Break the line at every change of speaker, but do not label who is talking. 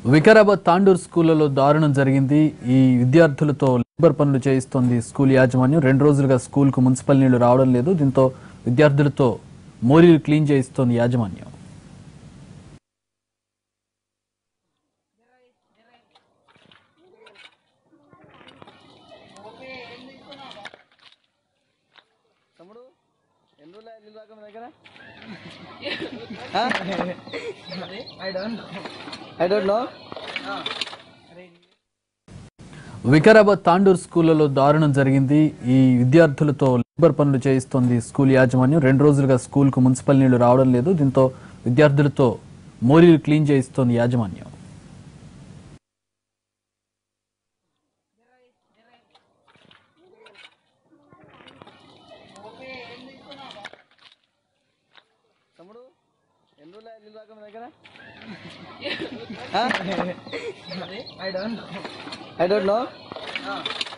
వికారాబాద్ తాండూర్ స్కూళ్లలో దారుణం జరిగింది ఈ విద్యార్థులతో లేబర్ పనులు చేయిస్తోంది స్కూల్ యాజమాన్యం రెండు రోజులుగా స్కూల్కు మున్సిపల్ నీళ్లు రావడం లేదు దీంతో విద్యార్థులతో మోరీలు క్లీన్ చేయిస్తోంది యాజమాన్యం
తమ్ముడు ఎన్ని రోజులు నీళ్ళు రాక మీ దగ్గర I don't know
Vikarabad Tandur స్కూళ్లలో దారుణం జరిగింది ఈ విద్యార్థులతో లేబర్ పనులు చేయిస్తోంది స్కూల్ యాజమాన్యం రెండు రోజులుగా స్కూల్కు మున్సిపల్ నీళ్లు రావడం లేదు దీంతో విద్యార్థులతో మోరీలు క్లీన్ చేయిస్తోంది యాజమాన్యం
తమ్ముడు ఎన్ని రోజులు నీళ్ళు రాక మీ దగ్గర ఐ డోంట్ నో